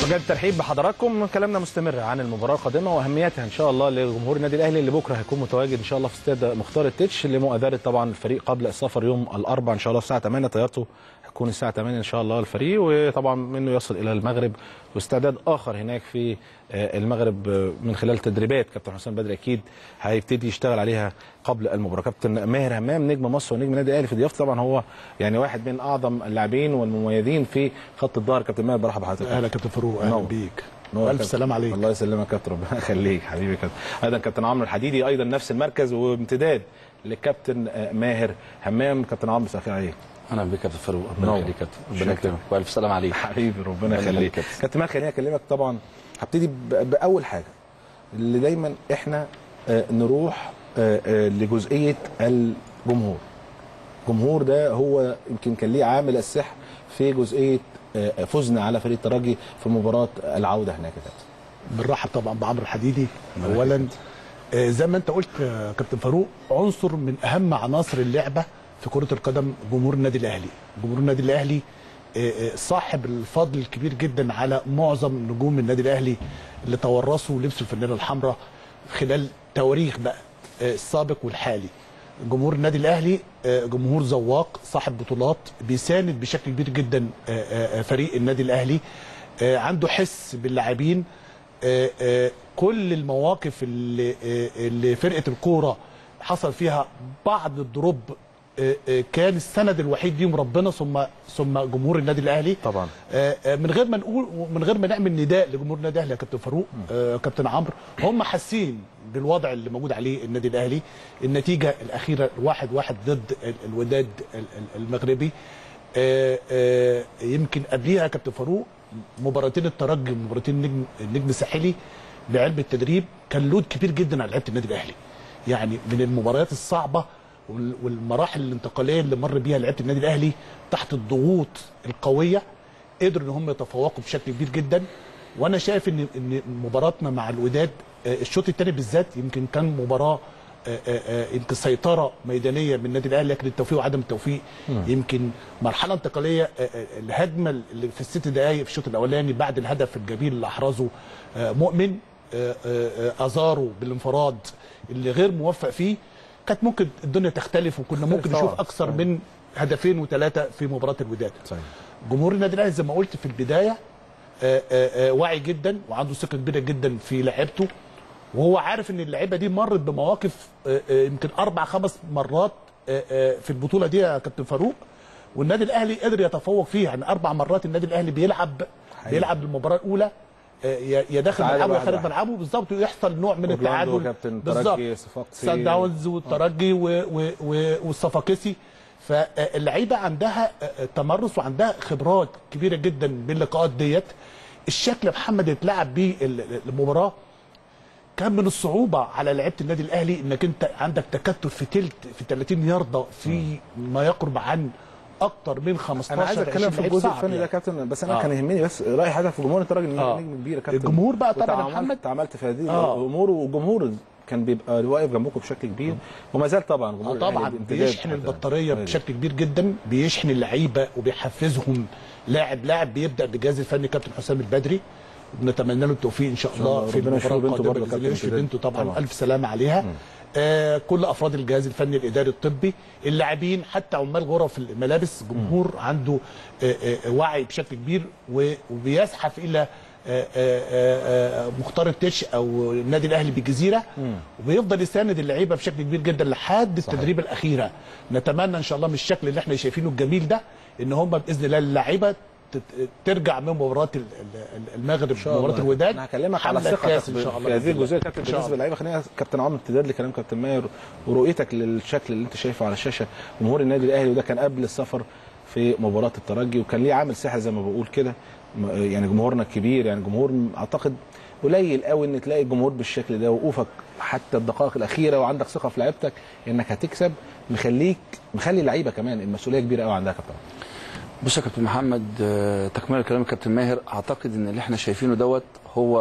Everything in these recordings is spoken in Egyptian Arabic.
بجد ترحيب بحضراتكم كلامنا مستمر عن المباراه القادمه واهميتها ان شاء الله لجمهور النادي الاهلي اللي بكره هيكون متواجد ان شاء الله في استاد مختار التتش لمؤازره طبعا الفريق قبل السفر يوم الاربعاء ان شاء الله الساعه 8 طيارته هتكون الساعه 8 ان شاء الله الفريق وطبعا منه يصل الى المغرب واستعداد اخر هناك في المغرب من خلال تدريبات كابتن حسام بدري اكيد هيبتدي يشتغل عليها قبل المباراه كابتن ماهر همام نجم مصر ونجم النادي الاهلي في ضيافته طبعا هو يعني واحد من اعظم اللاعبين والمميزين في خط الظهر كابتن ماهر برحب بحضرتك اهلا كابتن فاروق اهلا نور. بيك نور الف كابتن. سلام عليك الله يسلمك كابتن ربنا يخليك حبيبي كابتن ايضا كابتن عمرو الحديدي ايضا نفس المركز وامتداد للكابتن آه، ماهر همام كابتن عمرو مساء الخير عليك اهلا بك كابتن فاروق ربنا نور. يخليك كابتن شكراً. ربنا يكرمك والف سلام عليك حبيبي ربنا ربنا يخليك يخليك كابتن. كابتن ماهر خليني اكلمك طبعا هبتدي ب- باول حاجه اللي دايما احنا آه، نروح آه، آه، لجزئيه الجمهور الجمهور ده هو يمكن كان ليه عامل السحر في جزئيه آه، فوزنا على فريق الترجي في مباراه العوده هناك يا كابتن بنرحب طبعا بعمرو الحديدي اولا آه، زي ما انت قلت آه، كابتن فاروق عنصر من اهم عناصر اللعبه في كره القدم جمهور النادي الاهلي جمهور النادي الاهلي آه، آه، صاحب الفضل الكبير جدا على معظم نجوم النادي الاهلي اللي تورثوا لبس الفانيله الحمراء خلال تواريخ بقى آه، السابق والحالي جمهور النادي الاهلي آه، جمهور ذواق صاحب بطولات بيساند بشكل كبير جدا آه، آه، آه، فريق النادي الاهلي آه، عنده حس باللاعبين آه، آه، كل المواقف اللي آه، اللي فرقه الكوره حصل فيها بعض الدروب آه، آه، كان السند الوحيد ليهم ربنا ثم ثم جمهور النادي الاهلي طبعا آه، آه، من غير ما نقول من غير ما نعمل نداء لجمهور النادي الاهلي يا كابتن فاروق آه، كابتن عمرو هم حاسين بالوضع اللي موجود عليه النادي الاهلي النتيجه الاخيره واحد واحد ضد ال- الوداد ال- ال- المغربي آه، آه، يمكن قبليها يا كابتن فاروق مباراتين الترجي ومباراتين النجم النجم الساحلي بعلم التدريب كان لود كبير جدا على لعيبه النادي الاهلي يعني من المباريات الصعبه وال- والمراحل الانتقاليه اللي مر بيها لعيبه النادي الاهلي تحت الضغوط القويه قدروا ان هم يتفوقوا بشكل كبير جدا وانا شايف ان ان مباراتنا مع الوداد آه، الشوط الثاني بالذات يمكن كان مباراه آه، آه، آه، يمكن سيطره ميدانيه من النادي الاهلي لكن التوفيق وعدم التوفيق يمكن مرحله انتقاليه آه، آه، الهجمه اللي في الست دقائق في الشوط الاولاني بعد الهدف الجميل اللي احرزه آه، مؤمن آه، آه، آه، ازارو بالانفراد اللي غير موفق فيه كانت ممكن الدنيا تختلف وكنا ممكن طبعاً. نشوف اكثر من هدفين وثلاثه في مباراه الوداد صحيح جمهور النادي الاهلي زي ما قلت في البدايه آه، آه، آه، واعي جدا وعنده ثقه كبيره جدا في لعيبته وهو عارف ان اللعيبه دي مرت بمواقف آه، آه، يمكن اربع خمس مرات آه، آه، في البطوله دي يا كابتن فاروق والنادي الاهلي قدر يتفوق فيها يعني اربع مرات النادي الاهلي بيلعب حقيقي. بيلعب المباراه الاولى آه، يا يا داخل تعادل ملعبه يا واحد خارج واحد. ملعبه بالظبط ويحصل نوع من أورلاندو التعادل وكابتن بالظبط ترجي صفاقسي. سان داونز والترجي و- و- و- والصفاقسي فاللعيبه عندها تمرس وعندها خبرات كبيره جدا باللقاءات ديت الشكل محمد اتلعب بيه ال- المباراه كان من الصعوبه على لعيبه النادي الاهلي انك انت عندك تكتل في تلت في 30 يارده في ما يقرب عن اكتر من 15 انا عايز اتكلم 20 في لعيب الجزء صعب الفني ده يا يعني. كابتن بس انا آه. كان يهمني بس راي حضرتك في جمهور الترجي إن آه. نجم كبير يا كابتن الجمهور بقى طبعاً يا وتعاملت- محمد. تعاملت في هذه آه. الامور والجمهور كان بيبقى واقف جنبكم بشكل كبير وما زال طبعا جمهور آه طبعا الأهلي بامتداد بيشحن حتى. البطاريه أيوة. بشكل كبير جدا بيشحن اللعيبه وبيحفزهم لاعب لاعب بيبدا بالجهاز الفني كابتن حسام البدري وبنتمنى له التوفيق ان شاء الله الله. في ربنا المباراه يشفي بنته القادمه برضه بإذن كابتن الله. يشفي امتداد. بنته طبعا, طبعاً. الف سلامه عليها آه كل افراد الجهاز الفني الاداري الطبي اللاعبين حتى عمال غرف الملابس جمهور عنده آه آه وعي بشكل كبير و- وبيزحف الى آه، آه، آه، آه، مختار التش او النادي الاهلي بالجزيره وبيفضل يساند اللعيبه بشكل كبير جدا لحد التدريب الاخيره نتمنى ان شاء الله من الشكل اللي احنا شايفينه الجميل ده ان هم باذن الله اللعيبه تت- ترجع من مباراه ال- ال- المغرب مباراه الوداد انا هكلمك على حملة ثقتك كاس ان شاء الله في بإذن هذه الله. الجزئيه كابتن إن شاء بالنسبه الله. للعيبه خلينا كابتن عمرو امتداد لكلام كابتن ماهر ورؤيتك للشكل اللي انت شايفه على الشاشه جمهور النادي الاهلي وده كان قبل السفر في مباراه الترجي وكان ليه عامل سحر زي ما بقول كده م- يعني جمهورنا الكبير يعني جمهور اعتقد قليل قوي ان تلاقي الجمهور بالشكل ده وقوفك حتى الدقائق الاخيره وعندك ثقه في لعيبتك انك هتكسب مخليك مخلي اللعيبه كمان المسؤوليه كبيره قوي عندها يا كابتن بص يا كابتن محمد آه، تكمله كلام الكابتن ماهر اعتقد ان اللي احنا شايفينه دوت هو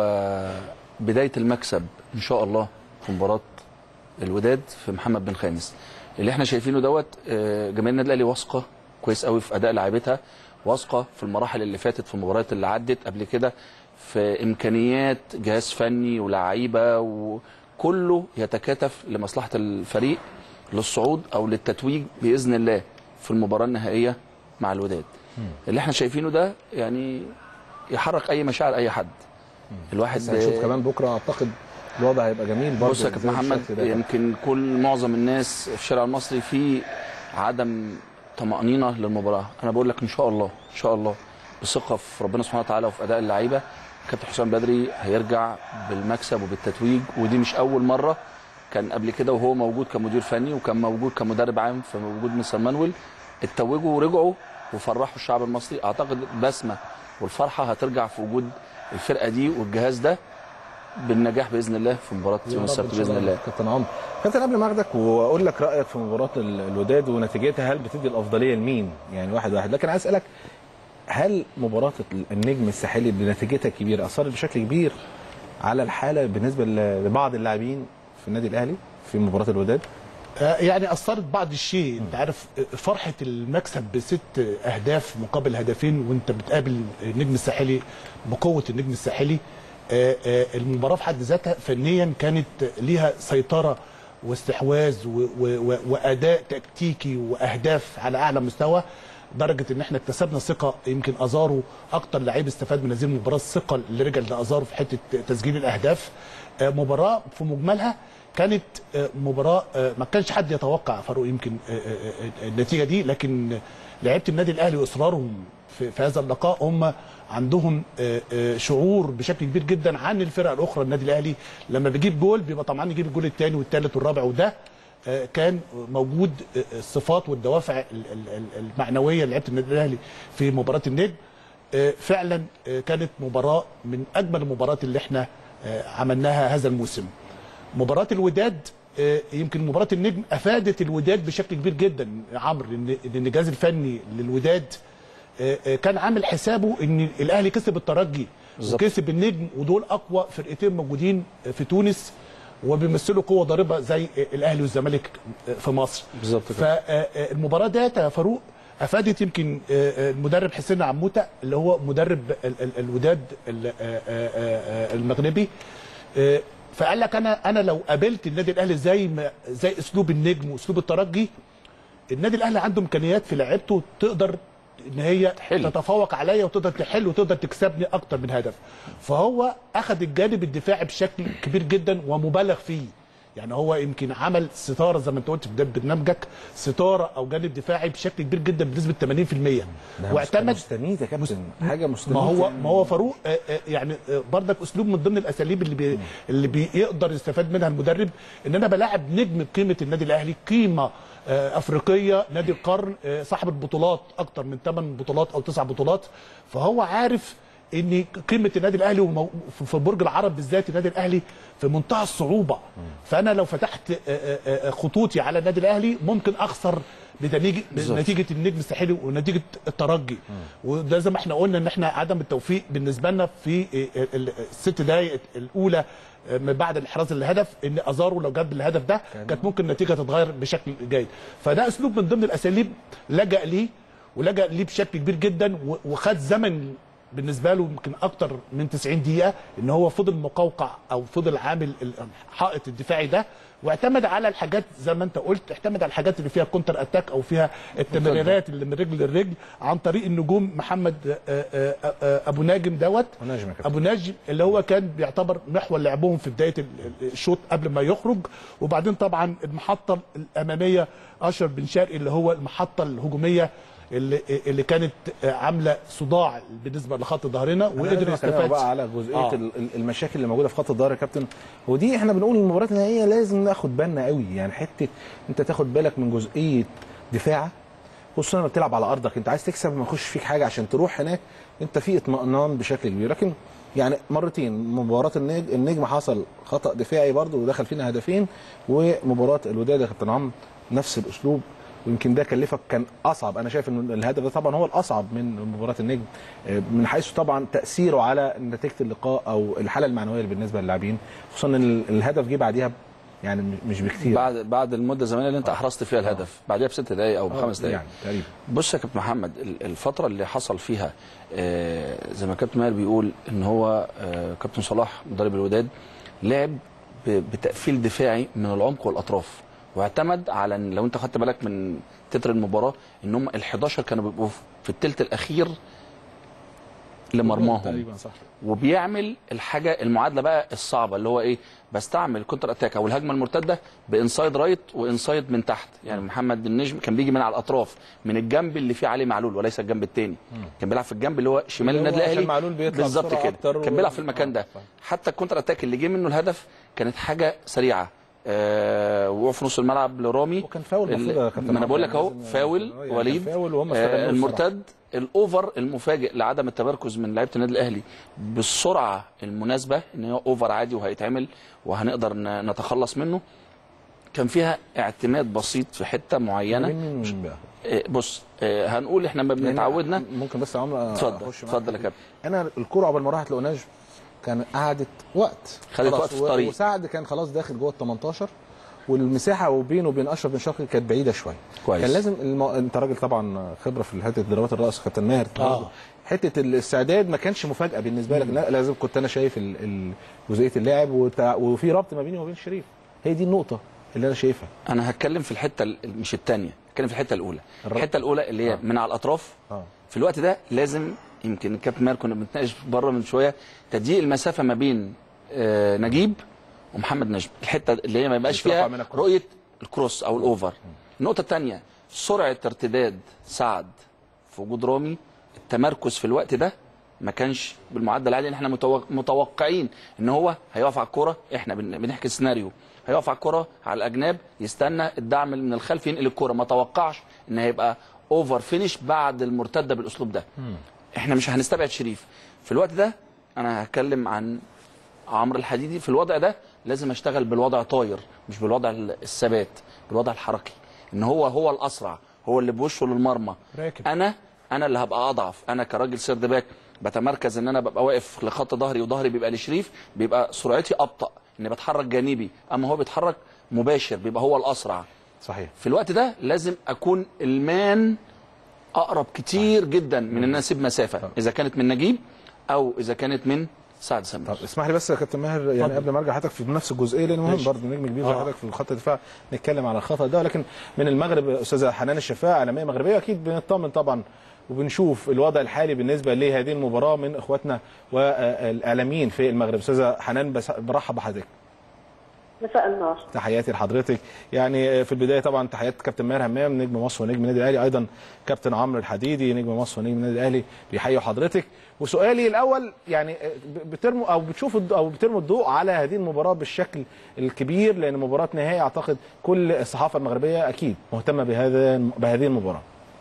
بدايه المكسب ان شاء الله في مباراه الوداد في محمد بن خامس اللي احنا شايفينه دوت آه، جماهير النادي الاهلي واثقه كويس قوي في اداء لاعيبتها واثقه في المراحل اللي فاتت في المباريات اللي عدت قبل كده في امكانيات جهاز فني ولاعيبه وكله يتكاتف لمصلحه الفريق للصعود او للتتويج باذن الله في المباراه النهائيه مع الوداد اللي احنا شايفينه ده يعني يحرك اي مشاعر اي حد الواحد بس هنشوف كمان بكره اعتقد الوضع هيبقى جميل برضه بص يا كابتن زي محمد بالشكل ده. يمكن كل معظم الناس في الشارع المصري في عدم طمأنينة للمباراة أنا بقول لك إن شاء الله إن شاء الله بثقة في ربنا سبحانه وتعالى وفي أداء اللعيبة كابتن حسام بدري هيرجع بالمكسب وبالتتويج ودي مش أول مرة كان قبل كده وهو موجود كمدير فني وكان موجود كمدرب عام في وجود مستر مانويل اتوجوا ورجعوا وفرحوا الشعب المصري أعتقد البسمة والفرحة هترجع في وجود الفرقة دي والجهاز ده بالنجاح باذن الله في مباراه يا يوم رب السبت إن شاء باذن الله. الله كابتن عمرو كابتن قبل ما اخدك واقول لك رايك في مباراه ال- الوداد ونتيجتها هل بتدي الافضليه لمين يعني واحد واحد لكن عايز اسالك هل مباراه ال- النجم الساحلي بنتيجتها الكبيره اثرت بشكل كبير على الحاله بالنسبه ل- لبعض اللاعبين في النادي الاهلي في مباراه الوداد آه، يعني اثرت بعض الشيء انت عارف آه، فرحه المكسب بست اهداف مقابل هدفين وانت بتقابل النجم الساحلي بقوه النجم الساحلي آه، آه، المباراه في حد ذاتها فنيا كانت ليها سيطره واستحواذ و- و- و- واداء تكتيكي واهداف على اعلى مستوى درجه ان احنا اكتسبنا ثقه يمكن ازارو اكتر لعيب استفاد من هذه المباراه الثقه اللي رجع لازارو في حته تسجيل الاهداف آه، مباراه في مجملها كانت آه، مباراه آه، ما كانش حد يتوقع فاروق يمكن آه، آه، آه، النتيجه دي لكن لعيبه النادي الاهلي واصرارهم في في هذا اللقاء هم عندهم آه، آه، شعور بشكل كبير جدا عن الفرق الاخرى النادي الاهلي لما بيجيب جول بيبقى طمعان يجيب الجول الثاني والثالث والرابع وده آه، كان موجود آه، الصفات والدوافع ال- ال- ال- المعنويه لعيبه النادي الاهلي في مباراه النجم آه، فعلا آه، كانت مباراه من اجمل المباريات اللي احنا آه، عملناها هذا الموسم مباراه الوداد آه، يمكن مباراه النجم افادت الوداد بشكل كبير جدا يا عمرو ان إن الجهاز الفني للوداد آه، آه، كان عامل حسابه ان الاهلي كسب الترجي بالظبط. وكسب النجم ودول اقوى فرقتين موجودين في تونس وبيمثلوا قوه ضاربه زي الاهلي والزمالك في مصر بالظبط كده. فالمباراه ديت يا فاروق افادت يمكن آه، آه، المدرب حسين عموته اللي هو مدرب ال- ال- الوداد ال- آه، آه، آه، المغربي آه، فقال لك انا انا لو قابلت النادي الاهلي زي ما زي اسلوب النجم واسلوب الترجي النادي الاهلي عنده امكانيات في لعيبته تقدر ان هي تحل. تتفوق عليا وتقدر تحل وتقدر تكسبني اكتر من هدف فهو اخذ الجانب الدفاعي بشكل كبير جدا ومبالغ فيه يعني هو يمكن عمل ستاره زي ما انت قلت في بداية برنامجك ستاره او جانب دفاعي بشكل كبير جدا بنسبه 80% واعتمد مستميت يا كابتن حاجه مستميت ما هو ما هو فاروق آه، آه، يعني آه، برضك اسلوب من ضمن الاساليب اللي بي اللي بيقدر يستفاد منها المدرب ان انا بلاعب نجم بقيمه النادي الاهلي قيمه آه، افريقيه نادي القرن آه، صاحب البطولات اكتر من 8 بطولات او 9 بطولات فهو عارف ان قيمه النادي الاهلي ومو- في- في برج العرب بالذات النادي الاهلي في منتهى الصعوبه فانا لو فتحت آه، آه، آه، خطوطي على النادي الاهلي ممكن اخسر بنتيجه بالظبط. نتيجه النجم الساحلي ونتيجه الترجي وده زي ما احنا قلنا ان احنا عدم التوفيق بالنسبه لنا في ال- ال- الست دقائق الاولى من بعد الاحراز الهدف ان ازارو لو جاب الهدف ده كانت ممكن النتيجه تتغير بشكل جيد فده اسلوب من ضمن الاساليب لجا ليه ولجا ليه بشكل كبير جدا و- وخد زمن بالنسبه له يمكن اكتر من 90 دقيقه ان هو فضل مقوقع او فضل عامل الحائط الدفاعي ده واعتمد على الحاجات زي ما انت قلت اعتمد على الحاجات اللي فيها كونتر اتاك او فيها التمريرات اللي من رجل للرجل عن طريق النجوم محمد آه، آه، آه، ابو ناجم دوت أبو ناجم يا كابتن. ابو ناجم اللي هو كان بيعتبر محور لعبهم في بدايه ال- ال- الشوط قبل ما يخرج وبعدين طبعا المحطه الاماميه اشرف بن شرقي اللي هو المحطه الهجوميه اللي اللي كانت عامله صداع بالنسبه لخط ظهرنا وقدر وقدر يستفاد يستفاد بقى على جزئيه آه. آه. المشاكل اللي موجوده في خط الظهر يا كابتن ودي احنا بنقول المباراه النهائيه لازم ناخد بالنا قوي يعني حته انت تاخد بالك من جزئيه دفاعك خصوصا لما بتلعب على ارضك انت عايز تكسب ما يخش فيك حاجه عشان تروح هناك انت في اطمئنان بشكل كبير لكن يعني مرتين مباراه النجم النجم حصل خطا دفاعي برضه ودخل فينا هدفين ومباراه الوداد يا كابتن عمرو نفس الاسلوب ويمكن ده كلفك كان اصعب انا شايف ان الهدف ده طبعا هو الاصعب من مباراه النجم آه، من حيث طبعا تاثيره على نتيجه اللقاء او الحاله المعنويه بالنسبه للاعبين خصوصا ان ال- الهدف جه بعديها يعني م- مش بكتير بعد بعد المده الزمنيه اللي انت احرزت فيها الهدف بعدها بست دقائق او بخمس دقائق يعني تقريبا بص يا كابتن محمد ال- الفتره اللي حصل فيها آه، زي ما كابتن ماهر بيقول ان هو آه، كابتن صلاح مدرب الوداد لعب ب- بتقفيل دفاعي من العمق والاطراف واعتمد على ان لو انت خدت بالك من تتر المباراه ان هم ال 11 كانوا بيبقوا في الثلث الاخير لمرماهم تقريبا صح وبيعمل الحاجه المعادله بقى الصعبه اللي هو ايه بستعمل كونتر اتاك او الهجمه المرتده بانسايد رايت وانسايد من تحت يعني محمد النجم كان بيجي من على الاطراف من الجنب اللي فيه علي معلول وليس الجنب الثاني كان بيلعب في الجنب اللي هو شمال اللي هو النادي عشان الاهلي معلول بيطلع بالظبط بسرعة كده أكتر كان و- بيلعب في المكان ده آه، صح. حتى الكونتر اتاك اللي جه منه الهدف كانت حاجه سريعه آه وقوع في نص الملعب لرامي وكان فاول ال- المفروض يا كابتن ما انا عمرو بقول لك اهو لازم- فاول آه، يعني كان وليد فاول وهم آه استغلوه المرتد الاوفر المفاجئ لعدم التمركز من لعيبه النادي الاهلي بالسرعه المناسبه ان هو اوفر عادي وهيتعمل وهنقدر ن- نتخلص منه كان فيها اعتماد بسيط في حته معينه مين مين بقى آه، بص آه، هنقول احنا ما بنتعودنا ممكن بس يا عمرو اتفضل أخش معاك؟ اتفضل يا كابتن انا الكرة عقبال ما راحت لأوناج كان قعدت وقت خدت خلاص، وقت في و- الطريق. وسعد كان خلاص داخل جوه ال 18 والمساحه وبينه وبين اشرف بن شرقي كانت بعيده شويه كويس. كان لازم الم... انت راجل طبعا خبره في حته ضربات الراس كابتن ماهر آه. حته الاستعداد ما كانش مفاجاه بالنسبه لك لا لازم كنت انا شايف ال... ال... جزئيه اللاعب وتع... وفي ربط ما بيني وبين شريف هي دي النقطه اللي انا شايفها انا هتكلم في الحته ال- مش الثانيه هتكلم في الحته الاولى الر- الحته الاولى اللي هي آه. من على الاطراف اه في الوقت ده لازم يمكن الكابتن ماهر كنا بنتناقش بره من شويه تضييق المسافه ما بين آه، نجيب ومحمد نجم الحته اللي هي ما يبقاش بترفع فيها منها الكروس. رؤيه الكروس او الاوفر النقطه الثانيه سرعه ارتداد سعد في وجود رامي التمركز في الوقت ده ما كانش بالمعدل العالي اللي احنا متوق- متوقعين ان هو هيقف على الكوره احنا بن- بنحكي سيناريو هيقف على الكوره على الاجناب يستنى الدعم من الخلف ينقل الكوره ما توقعش ان هيبقى اوفر فينش بعد المرتده بالاسلوب ده احنا مش هنستبعد شريف في الوقت ده انا هتكلم عن عمرو الحديدي في الوضع ده لازم اشتغل بالوضع طاير مش بالوضع الثبات بالوضع الحركي ان هو هو الاسرع هو اللي بوشه للمرمى راكب. انا انا اللي هبقى اضعف انا كراجل سيرد باك بتمركز ان انا ببقى واقف لخط ظهري وظهري بيبقى لشريف بيبقى سرعتي ابطا اني بتحرك جانبي اما هو بيتحرك مباشر بيبقى هو الاسرع صحيح في الوقت ده لازم اكون المان اقرب كتير جدا من ان اسيب مسافه اذا كانت من نجيب او اذا كانت من سعد سمير طب اسمح لي بس يا كابتن ماهر يعني اتفضل. قبل ما ارجع حضرتك في نفس الجزئيه لان مهم ماشي. برضه نجم كبير زي آه. حضرتك في خط الدفاع نتكلم على الخطا ده ولكن من المغرب استاذه حنان الشفاء عالميه مغربيه اكيد بنطمن طبعا وبنشوف الوضع الحالي بالنسبه لهذه المباراه من اخواتنا والاعلاميين في المغرب استاذه حنان بس برحب بحضرتك مساء النور تحياتي لحضرتك يعني في البدايه طبعا تحيات كابتن ماهر همام نجم مصر ونجم النادي الاهلي ايضا كابتن عمرو الحديدي نجم مصر ونجم النادي الاهلي بيحيوا حضرتك وسؤالي الاول يعني بترموا او بتشوفوا الض- او بترموا الضوء على هذه المباراه بالشكل الكبير لان مباراه نهائي اعتقد كل الصحافه المغربيه اكيد مهتمه بهذا بهذه المباراه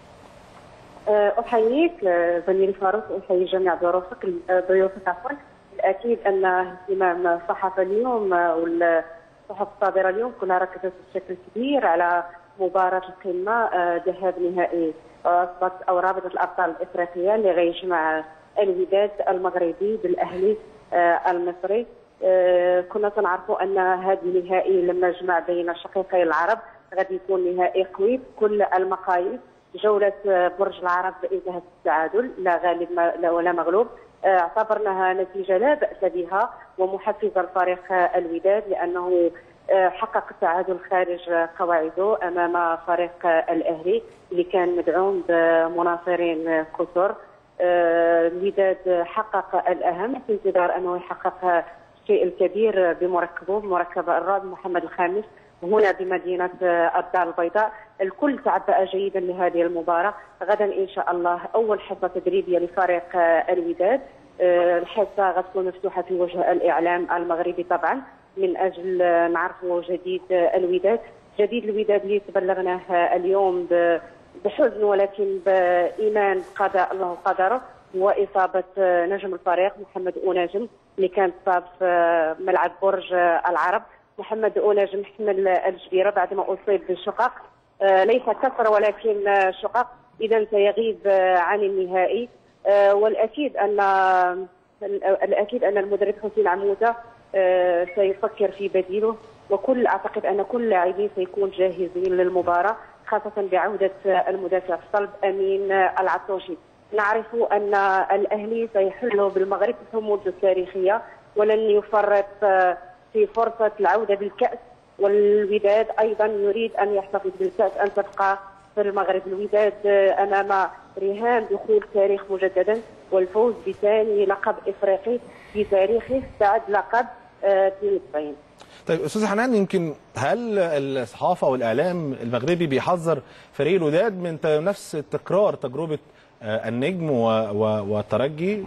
أه، احييك أه، زميلي فاروق واحيي جميع ضيوفك أه، ضيوفك عفوا الاكيد ان اهتمام الصحافه اليوم أه، والصحف الصادره اليوم كلها ركزت بشكل كبير على مباراه القمه أه، ذهاب نهائي رابطه او رابطه الابطال الافريقيه اللي غيجمع الوداد المغربي بالاهلي أه، المصري أه، كنا تنعرفوا ان هذا النهائي لما جمع بين شقيقي العرب غادي يكون نهائي قوي بكل المقاييس جولة برج العرب انتهت بالتعادل لا غالب ما- لا ولا مغلوب آه، اعتبرناها نتيجة لا بأس بها ومحفزة لفريق الوداد لأنه آه، حقق التعادل خارج قواعده أمام فريق الأهلي اللي كان مدعوم بمناصرين كثر آه، الوداد حقق الأهم في انتظار أنه يحقق الشيء الكبير بمركبه بمركب الرابع محمد الخامس هنا بمدينة آه، الدار البيضاء الكل تعبأ جيدا لهذه المباراة غدا إن شاء الله أول حصة تدريبية لفريق آه، الوداد آه، الحصة غتكون مفتوحة في وجه الإعلام المغربي طبعا من أجل آه، نعرفوا جديد آه، الوداد جديد الوداد اللي تبلغناه آه، اليوم ب- بحزن ولكن بإيمان بقضاء الله وقدره وإصابة آه، نجم الفريق محمد أوناجم اللي كان صاب في آه، ملعب برج آه، العرب محمد أوناجم حمل الجبيرة بعد ما أصيب بالشقق آه، ليس كسر ولكن آه، شقق إذا سيغيب آه، عن النهائي آه، والأكيد أن الأكيد أن المدرب حسين عمودة آه، سيفكر في بديله وكل اعتقد ان كل اللاعبين سيكون جاهزين للمباراه خاصه بعوده المدافع الصلب امين العطوشي نعرف ان الاهلي سيحل بالمغرب الصمود التاريخيه ولن يفرط في فرصه العوده بالكاس والوداد ايضا يريد ان يحتفظ بالكاس ان تبقى في المغرب الوداد امام رهان دخول تاريخ مجددا والفوز بثاني لقب افريقي في تاريخه بعد لقب آه، 92 طيب استاذ حنان يمكن هل الصحافه والاعلام المغربي بيحذر فريق الوداد من ت- نفس تكرار تجربه آه، النجم و- و- والترجي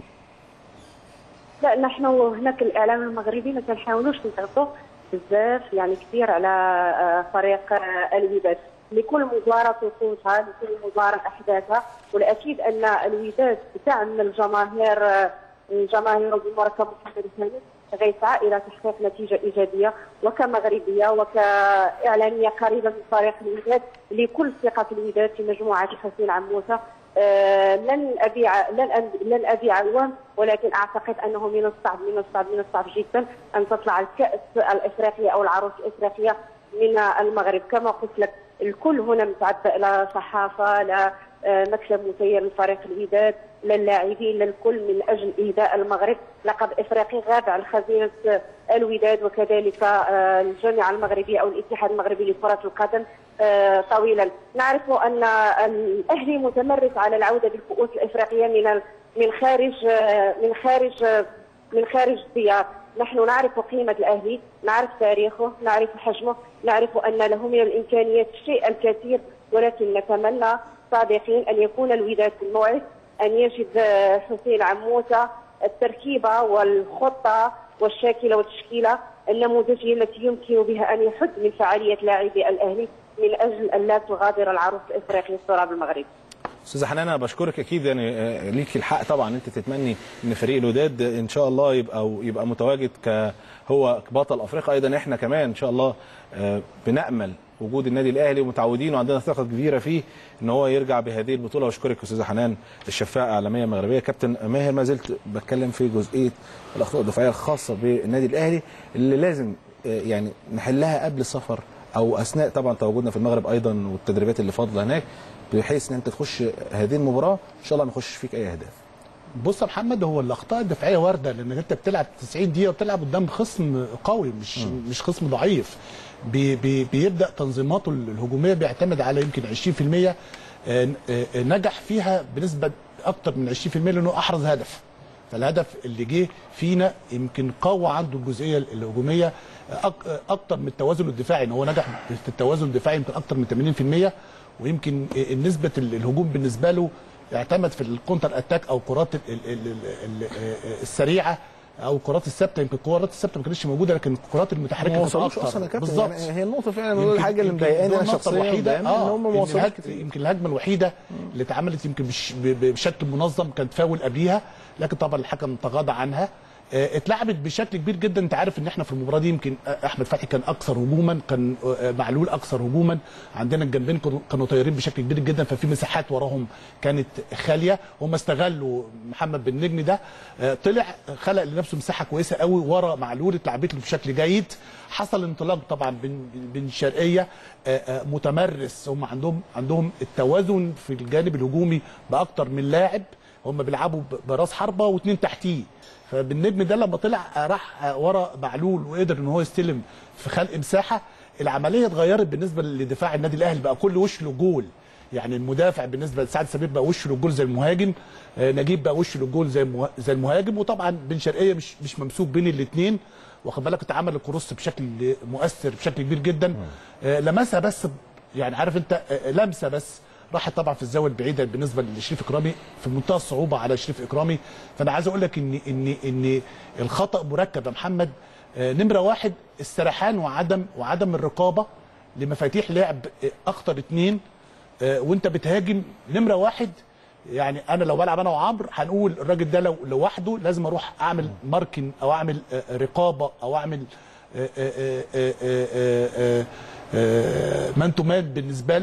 لا نحن هناك الاعلام المغربي ما كنحاولوش نضغطوا بزاف يعني كثير على آه، فريق آه، الوداد لكل مباراه طقوسها لكل مباراه احداثها والاكيد ان الوداد بدعم الجماهير آه، الجماهير وجمهور محمد الثالث غيسعى الى تحقيق نتيجه ايجابيه وكمغربيه وكاعلاميه قريبه من فريق الوداد لكل ثقه في الوداد في مجموعه حسين عموسه آه، لن ابيع لن أن- لن ابيع الوهم ولكن اعتقد انه من الصعب من الصعب من الصعب جدا ان تطلع الكاس الافريقيه او العروس الافريقيه من المغرب كما قلت لك الكل هنا متعبئ لا صحافه لا آه، مكتب مسير لفريق الوداد لا اللاعبين لا الكل من اجل اهداء المغرب لقب افريقي غاب عن خزينه آه، الوداد وكذلك آه، الجامعه المغربيه او الاتحاد المغربي لكره القدم آه، طويلا نعرف ان الاهلي متمرس على العوده بالكؤوس الافريقيه من ال- من خارج آه، من خارج آه، من خارج الديار نحن نعرف قيمة الأهلي نعرف تاريخه نعرف حجمه نعرف أن له من الإمكانيات الشيء الكثير ولكن نتمنى صادقين أن يكون الوداد في الموعد أن يجد آه، حسين عموسة التركيبة والخطة والشاكلة والتشكيلة النموذجية التي يمكن بها أن يحد من فعالية لاعبي الأهلي من أجل أن لا تغادر العروس الإفريقي التراب المغربي استاذه حنان انا بشكرك اكيد يعني آه، ليك الحق طبعا انت تتمني ان فريق الوداد ان شاء الله يبقى يبقى متواجد ك هو بطل افريقيا ايضا احنا كمان ان شاء الله آه، بنامل وجود النادي الاهلي ومتعودين وعندنا ثقه كبيره فيه ان هو يرجع بهذه البطوله واشكرك استاذه حنان الشفاء اعلاميه مغربيه كابتن ماهر ما زلت بتكلم في جزئيه الاخطاء الدفاعيه الخاصه بالنادي الاهلي اللي لازم آه، يعني نحلها قبل السفر او اثناء طبعا تواجدنا في المغرب ايضا والتدريبات اللي فاضله هناك بحيث ان انت تخش هذه المباراه ان شاء الله ما يخش فيك اي اهداف بص يا محمد هو الاخطاء الدفاعيه وارده لانك انت بتلعب 90 دقيقه وبتلعب قدام خصم قوي مش مش خصم ضعيف بي بي بيبدا تنظيماته الهجوميه بيعتمد على يمكن 20% آه، آه، نجح فيها بنسبه اكتر من 20% لانه احرز هدف فالهدف اللي جه فينا يمكن قوى عنده الجزئيه الهجوميه أك- اكتر من التوازن الدفاعي ان هو نجح في التوازن الدفاعي يمكن اكتر من 80% ويمكن نسبه الهجوم بالنسبه له اعتمد في الكونتر اتاك او الكرات ال- ال- ال- ال- السريعه او الكرات الثابته يمكن الكرات الثابته ما كانتش موجوده لكن الكرات المتحركه ما كانت وصلوش أكتر. اصلا يا كابتن بالظبط يعني هي النقطه فعلا يمكن- الحاجه اللي يمكن مضايقاني دول انا النقطة شخصيا الوحيدة دايما ان هم ما إن وصلوش الهج- كتير. يمكن الهجمه الوحيده اللي اتعملت يمكن بش ب- ب- بشكل منظم كانت فاول قبليها لكن طبعا الحكم تغاضى عنها آه، اتلعبت بشكل كبير جدا انت عارف ان احنا في المباراه دي يمكن آه، احمد فتحي كان اكثر هجوما كان آه، معلول اكثر هجوما عندنا الجنبين كانوا- كانوا طايرين بشكل كبير جدا ففي مساحات وراهم كانت خاليه هم استغلوا محمد بن نجم ده آه، طلع خلق لنفسه مساحه كويسه قوي ورا معلول اتلعبت له بشكل جيد حصل انطلاق طبعا بين بين الشرقيه آه، آه، متمرس هم عندهم عندهم التوازن في الجانب الهجومي باكتر من لاعب هم بيلعبوا ب- براس حربه واثنين تحتيه فبالنجم ده لما طلع آه، راح آه، ورا معلول وقدر ان هو يستلم في خلق مساحه العمليه اتغيرت بالنسبه لدفاع النادي الاهلي بقى كل وش له جول يعني المدافع بالنسبه لسعد سمير بقى وشه للجول زي المهاجم آه، نجيب بقى وشه للجول زي المه- زي المهاجم وطبعا بن شرقيه مش مش ممسوك بين الاثنين واخد بالك اتعمل الكروس بشكل مؤثر بشكل كبير جدا آه، لمسها بس ب- يعني عارف انت آه، لمسه بس راحت طبعا في الزاويه البعيده بالنسبه لشريف اكرامي في منتهى الصعوبه على شريف اكرامي فانا عايز اقول لك ان ان ان الخطا مركب يا محمد آه، نمره واحد السرحان وعدم وعدم الرقابه لمفاتيح لعب آه، اخطر اثنين آه، وانت بتهاجم نمره واحد يعني انا لو بلعب انا وعمرو هنقول الراجل ده لو لوحده لازم اروح اعمل ماركن او اعمل آه، رقابه او اعمل مان تو مان بالنسبه له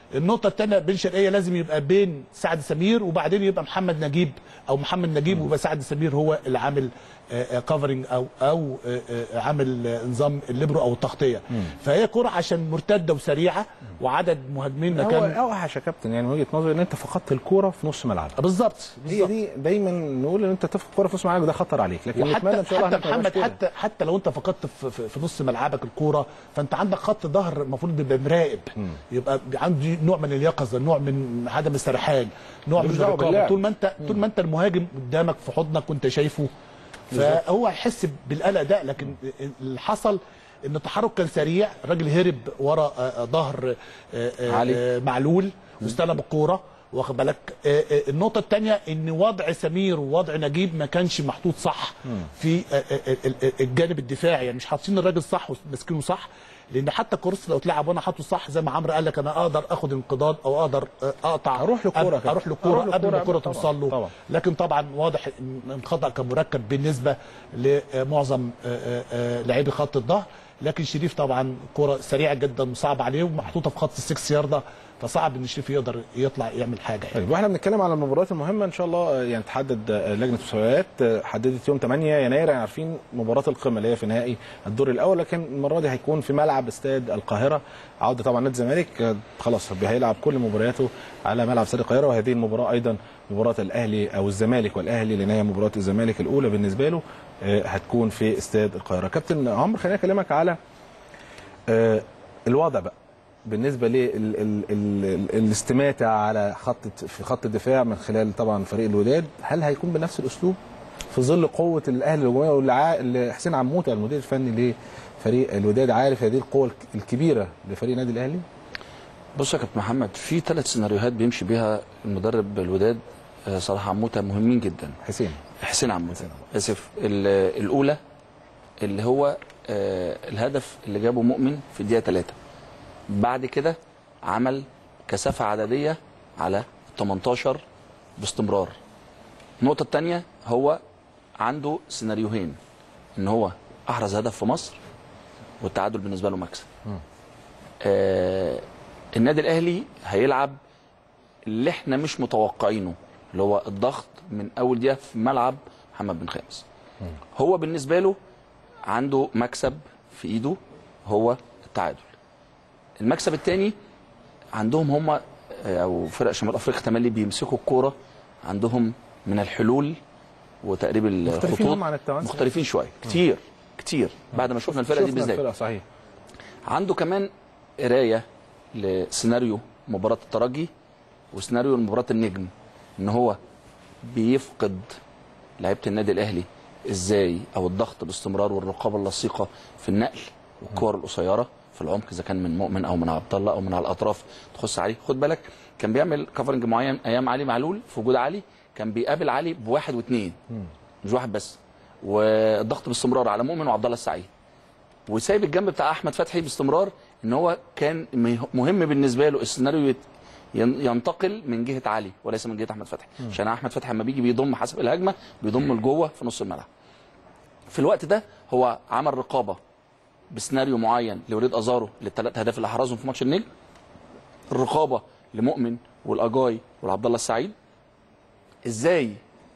النقطه الثانيه بين شرقيه لازم يبقى بين سعد سمير وبعدين يبقى محمد نجيب او محمد نجيب ويبقى سعد سمير هو اللي عامل كفرنج او او آه، آه، عامل آه، نظام الليبرو او التغطيه فهي كره عشان مرتده وسريعه وعدد مهاجمين هو مكان اوحش يا كابتن يعني من وجهه نظري ان انت فقدت الكوره في نص ملعب بالظبط هي بالظبط. دي دايما نقول ان انت تفقد الكوره في نص ملعبك ده خطر عليك لكن نتمنى ان وحتى شاء الله حتى إنك ما محمد تبقاش كده. حتى حتى لو انت فقدت في, في, في نص ملعبك الكوره فانت عندك خط ظهر المفروض بيبقى مراقب يبقى عنده نوع من اليقظه نوع من عدم السرحان نوع من ملوش دعوة الرقابه باللعب. طول ما انت طول ما انت المهاجم قدامك في حضنك وانت شايفه فهو هيحس بالقلق ده لكن اللي حصل ان التحرك كان سريع الراجل هرب ورا آه، آه، ظهر آه، آه، علي. آه، معلول واستلم الكوره واخد بالك آه، آه، النقطه الثانيه ان وضع سمير ووضع نجيب ما كانش محطوط صح في آه، آه، آه، آه، الجانب الدفاعي يعني مش حاطين الراجل صح وماسكينه صح لان حتى كورس لو اتلعب وانا حاطه صح زي ما عمرو قال لك انا اقدر اخد انقضاض او اقدر آه، اقطع أروح للكورة أب- كده. اروح للكوره أروح قبل ما للكورة الكوره طبعاً، توصل له طبعاً. لكن طبعا واضح ان الخطا كان مركب بالنسبه لمعظم آه، آه، آه، لاعبي خط الظهر لكن شريف طبعا كره سريعه جدا وصعب عليه ومحطوطه في خط السكس يارده فصعب ان شريف يقدر يطلع يعمل حاجه يعني. طيب واحنا بنتكلم على المباريات المهمه ان شاء الله آه، يعني تحدد آه، لجنه المسابقات آه، حددت يوم 8 يناير يعني عارفين مباراه القمه اللي هي في نهائي الدور الاول لكن المره دي هيكون في ملعب استاد القاهره عوده طبعا نادي الزمالك آه، خلاص هيلعب كل مبارياته على ملعب استاد القاهره وهذه المباراه ايضا مباراه الاهلي او الزمالك والاهلي لان هي مباراه الزمالك الاولى بالنسبه له آه، هتكون في استاد القاهره كابتن عمرو خليني اكلمك على آه، الوضع بقى بالنسبه للاستماتة على خط في خط الدفاع من خلال طبعا فريق الوداد هل هيكون بنفس الاسلوب في ظل قوه الاهلي الهجوميه واللي عا- اللي حسين عموته المدير الفني لفريق الوداد عارف هذه القوه الك- الكبيره لفريق النادي الاهلي بص يا كابتن محمد في ثلاث سيناريوهات بيمشي بيها المدرب الوداد آه، صراحه عموته مهمين جدا حسين حسين عموته اسف ال- الاولى اللي هو آه، الهدف اللي جابه مؤمن في الدقيقه 3 بعد كده عمل كثافه عدديه على 18 باستمرار النقطه الثانيه هو عنده سيناريوهين ان هو احرز هدف في مصر والتعادل بالنسبه له مكسب آه النادي الاهلي هيلعب اللي احنا مش متوقعينه اللي هو الضغط من اول دقيقه في ملعب محمد بن خامس هو بالنسبه له عنده مكسب في ايده هو التعادل المكسب الثاني عندهم هم آه، او فرق شمال افريقيا تملي بيمسكوا الكوره عندهم من الحلول وتقريب مختلفين الخطوط هم عن التوانسة. مختلفين شويه كتير كتير بعد ما شفنا الفرقه دي شفنا بالذات الفرقة صحيح عنده كمان قرايه لسيناريو مباراه الترجي وسيناريو مباراه النجم ان هو بيفقد لعيبه النادي الاهلي ازاي او الضغط باستمرار والرقابه اللصيقه في النقل والكور القصيره في العمق اذا كان من مؤمن او من عبد الله او من على الاطراف تخص عليه خد بالك كان بيعمل كفرنج معين ايام علي معلول في وجود علي كان بيقابل علي بواحد واثنين مش واحد بس والضغط باستمرار على مؤمن وعبد الله السعيد وسايب الجنب بتاع احمد فتحي باستمرار ان هو كان مه- مهم بالنسبه له السيناريو يت- ين- ينتقل من جهه علي وليس من جهه احمد فتحي عشان احمد فتحي لما بيجي بيضم حسب الهجمه بيضم لجوه في نص الملعب في الوقت ده هو عمل رقابه بسيناريو معين لوليد ازارو للثلاث اهداف اللي احرزهم في ماتش النجم الرقابه لمؤمن والاجاي والعبد الله السعيد ازاي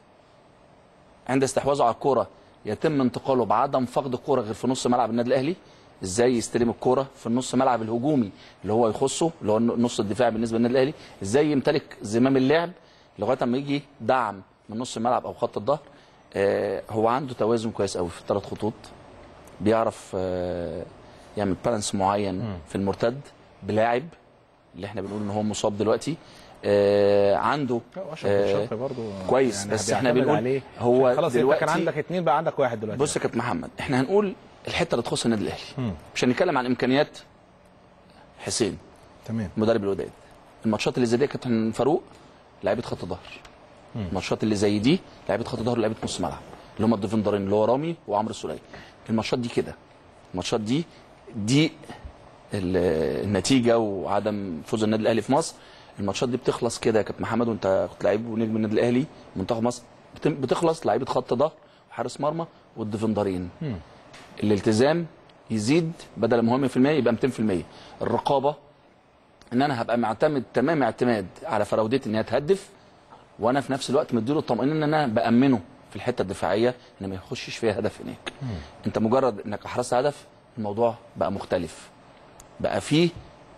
عند استحواذه على الكوره يتم انتقاله بعدم فقد الكوره غير في نص ملعب النادي الاهلي ازاي يستلم الكوره في النص ملعب الهجومي اللي هو يخصه اللي هو النص الدفاعي بالنسبه للنادي الاهلي ازاي يمتلك زمام اللعب لغايه اما يجي دعم من نص الملعب او خط الظهر آه هو عنده توازن كويس قوي في الثلاث خطوط بيعرف آه يعمل بالانس معين في المرتد بلاعب اللي احنا بنقول ان هو مصاب دلوقتي آه عنده اشرف آه، بن شرقي برضه كويس، يعني بس احنا بيعتمد بنقول عليه هو خلاص انت دلوقتي- كان عندك اثنين بقى عندك واحد دلوقتي بص يا كابتن محمد احنا هنقول الحته اللي تخص النادي الاهلي مم. مش هنتكلم عن امكانيات حسين تمام مدرب الوداد الماتشات اللي زي دي يا كابتن فاروق لعيبه خط ظهر الماتشات اللي زي دي لعيبه خط ظهر ولعيبه نص ملعب اللي هم الديفندرين اللي هو رامي وعمرو السوليه الماتشات دي كده الماتشات دي دي ال- النتيجه وعدم فوز النادي الاهلي في مصر الماتشات دي بتخلص كده يا كابتن محمد وانت كنت لعيب ونجم النادي الاهلي منتخب مصر بتم- بتخلص لعيبه خط ظهر وحارس مرمى والديفندرين الالتزام يزيد بدل ما هو 100% يبقى 200% الرقابه ان انا هبقى معتمد تمام اعتماد على فراودتي ان هي تهدف وانا في نفس الوقت مديله الطمانينه ان انا بامنه في الحته الدفاعيه ان ما يخشش فيها هدف هناك انت مجرد انك احرزت هدف الموضوع بقى مختلف بقى فيه